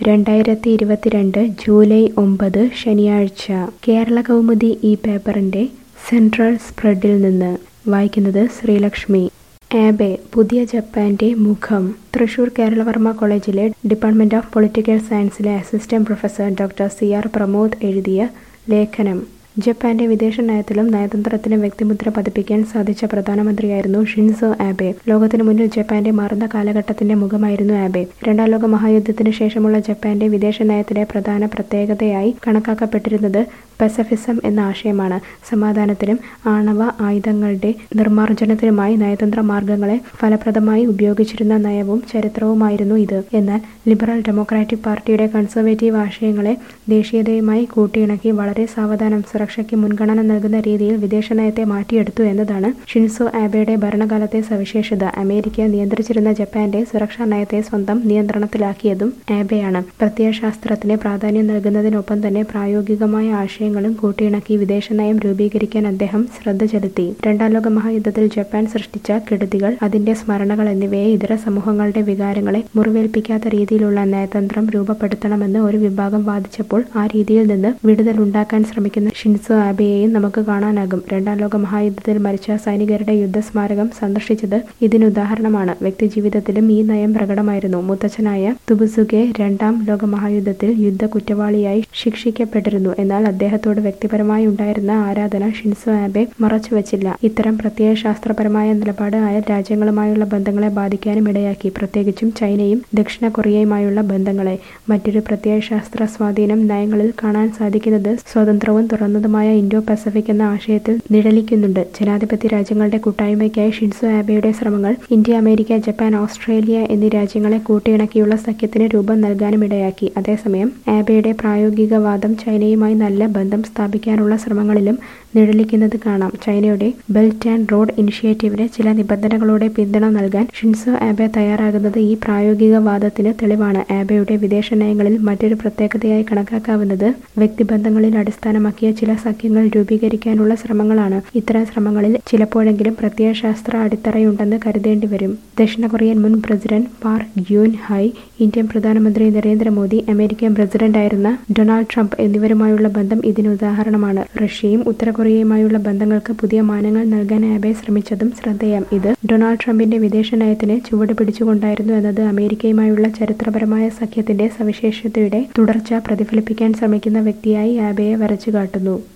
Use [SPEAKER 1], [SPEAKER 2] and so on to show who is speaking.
[SPEAKER 1] രണ്ടായിരത്തി ഇരുപത്തിരണ്ട് ജൂലൈ ഒമ്പത് ശനിയാഴ്ച കേരള കൗമുദി ഈ പേപ്പറിന്റെ സെൻട്രൽ സ്പ്രെഡിൽ നിന്ന് വായിക്കുന്നത് ശ്രീലക്ഷ്മി ആബെ പുതിയ ജപ്പാന്റെ മുഖം തൃശൂർ കേരളവർമ്മ കോളേജിലെ ഡിപ്പാർട്ട്മെന്റ് ഓഫ് പൊളിറ്റിക്കൽ സയൻസിലെ assistant professor doctor C R Pramod എഴുതിയ ലേഖനം ജപ്പാന്റെ വിദേശ നയത്തിലും നയതന്ത്രത്തിലും വ്യക്തിമുദ്ര പതിപ്പിക്കാൻ സാധിച്ച പ്രധാനമന്ത്രിയായിരുന്നു ഷിൻസോ ആബെ ലോകത്തിനു മുന്നിൽ ജപ്പാന്റെ മാറുന്ന കാലഘട്ടത്തിന്റെ മുഖമായിരുന്നു ആബെ രണ്ടാം ലോക മഹായുദ്ധത്തിന് ശേഷമുള്ള ജപ്പാന്റെ വിദേശ നയത്തിലെ പ്രധാന പ്രത്യേകതയായി കണക്കാക്കപ്പെട്ടിരുന്നത് പസഫിസം എന്ന ആശയമാണ് സമാധാനത്തിനും ആണവ ആയുധങ്ങളുടെ നിർമ്മാർജ്ജനത്തിനുമായി നയതന്ത്ര മാർഗങ്ങളെ ഫലപ്രദമായി ഉപയോഗിച്ചിരുന്ന നയവും ചരിത്രവുമായിരുന്നു ഇത് എന്നാൽ ലിബറൽ ഡെമോക്രാറ്റിക് പാർട്ടിയുടെ കൺസർവേറ്റീവ് ആശയങ്ങളെ ദേശീയതയുമായി കൂട്ടിയിണക്കി വളരെ സാവധാനം സുരക്ഷയ്ക്ക് മുൻഗണന നൽകുന്ന രീതിയിൽ വിദേശ നയത്തെ മാറ്റിയെടുത്തു എന്നതാണ് ഷിൻസോ ആബെയുടെ ഭരണകാലത്തെ സവിശേഷത അമേരിക്ക നിയന്ത്രിച്ചിരുന്ന ജപ്പാന്റെ സുരക്ഷാ നയത്തെ സ്വന്തം നിയന്ത്രണത്തിലാക്കിയതും ആബെയാണ് പ്രത്യയശാസ്ത്രത്തിന് പ്രാധാന്യം നൽകുന്നതിനൊപ്പം തന്നെ പ്രായോഗികമായ ആശയങ്ങളും കൂട്ടിയിണക്കി വിദേശ നയം രൂപീകരിക്കാൻ അദ്ദേഹം ശ്രദ്ധ ചെലുത്തി രണ്ടാം ലോക മഹായുദ്ധത്തിൽ ജപ്പാൻ സൃഷ്ടിച്ച കെടുതികൾ അതിന്റെ സ്മരണകൾ എന്നിവയെ ഇതര സമൂഹങ്ങളുടെ വികാരങ്ങളെ മുറിവേൽപ്പിക്കാത്ത രീതിയിലുള്ള നയതന്ത്രം രൂപപ്പെടുത്തണമെന്ന് ഒരു വിഭാഗം വാദിച്ചപ്പോൾ ആ രീതിയിൽ നിന്ന് വിടുതലുണ്ടാക്കാൻ ശ്രമിക്കുന്ന ഷിൻസോ ആബെയെയും നമുക്ക് കാണാനാകും രണ്ടാം ലോക മഹായുദ്ധത്തിൽ മരിച്ച സൈനികരുടെ യുദ്ധസ്മാരകം സന്ദർശിച്ചത് ഇതിനുദാഹരണമാണ് വ്യക്തിജീവിതത്തിലും ഈ നയം പ്രകടമായിരുന്നു മുത്തച്ഛനായ തുബുസുകെ രണ്ടാം ലോക മഹായുദ്ധത്തിൽ യുദ്ധ കുറ്റവാളിയായി ശിക്ഷിക്കപ്പെട്ടിരുന്നു എന്നാൽ അദ്ദേഹത്തോട് വ്യക്തിപരമായി ഉണ്ടായിരുന്ന ആരാധന ഷിൻസോ ആബെ മറച്ചുവച്ചില്ല ഇത്തരം പ്രത്യയശാസ്ത്രപരമായ നിലപാട് അയൽ രാജ്യങ്ങളുമായുള്ള ബന്ധങ്ങളെ ബാധിക്കാനും ഇടയാക്കി പ്രത്യേകിച്ചും ചൈനയും ദക്ഷിണ കൊറിയയുമായുള്ള ബന്ധങ്ങളെ മറ്റൊരു പ്രത്യയശാസ്ത്ര സ്വാധീനം നയങ്ങളിൽ കാണാൻ സാധിക്കുന്നത് സ്വതന്ത്രവും തുറന്നതുമായ ഇൻഡോ പസഫിക് എന്ന ആശയത്തിൽ നിഴലിക്കുന്നുണ്ട് ജനാധിപത്യ രാജ്യങ്ങളുടെ കൂട്ടായ്മയ്ക്കായി ഷിൻസോ ആബെയുടെ ശ്രമങ്ങൾ ഇന്ത്യ അമേരിക്ക ജപ്പാൻ ഓസ്ട്രേലിയ എന്നീ രാജ്യങ്ങളെ കൂട്ടിയിണക്കിയുള്ള സഖ്യത്തിന് രൂപം നൽകാനും ഇടയാക്കി അതേസമയം ആബെയുടെ പ്രായോഗികവാദം ചൈനയുമായി നല്ല ബന്ധം സ്ഥാപിക്കാനുള്ള ശ്രമങ്ങളിലും നിഴലിക്കുന്നത് കാണാം ചൈനയുടെ ബെൽറ്റ് ആൻഡ് റോഡ് ഇനിഷ്യേറ്റീവിന് ചില നിബന്ധനകളോടെ പിന്തുണ നൽകാൻ ഷിൻസോ ആബെ തയ്യാറാകുന്നത് ഈ പ്രായോഗികവാദത്തിന് തെളിവാണ് ആബെയുടെ വിദേശ നയങ്ങളിൽ മറ്റൊരു പ്രത്യേകതയായി കണക്കാക്കാവുന്നത് വ്യക്തിബന്ധങ്ങളിൽ അടിസ്ഥാനമാക്കിയ ചില സഖ്യങ്ങൾ രൂപീകരിക്കാനുള്ള ശ്രമങ്ങളാണ് ഇത്തരം ശ്രമങ്ങളിൽ ചിലപ്പോഴെങ്കിലും പ്രത്യയശാസ്ത്ര അടിത്തറയുണ്ടെന്ന് കരുതേണ്ടി വരും ദക്ഷിണ കൊറിയൻ മുൻ president Park Geun hye Indian പ്രധാനമന്ത്രി നരേന്ദ്രമോദി അമേരിക്കൻ പ്രസിഡന്റായിരുന്ന ഡൊണാൾഡ് ട്രംപ് എന്നിവരുമായുള്ള ബന്ധം ഇതിനുദാഹരണമാണ് റഷ്യയും ഉത്തര കൊറിയയുമായുള്ള ബന്ധങ്ങൾക്ക് പുതിയ മാനങ്ങൾ നൽകാൻ ആബെ ശ്രമിച്ചതും ശ്രദ്ധേയം ഇത് ഡൊണാൾഡ് ട്രംപിന്റെ വിദേശ നയത്തിന് ചുവട് പിടിച്ചുകൊണ്ടായിരുന്നു എന്നത് അമേരിക്കയുമായുള്ള ചരിത്രപരമായ സഖ്യത്തിന്റെ സവിശേഷതയുടെ തുടർച്ച പ്രതിഫലിപ്പിക്കാൻ ശ്രമിക്കുന്ന വ്യക്തിയായി ആബെയെ വരച്ചു കാട്ടുന്നു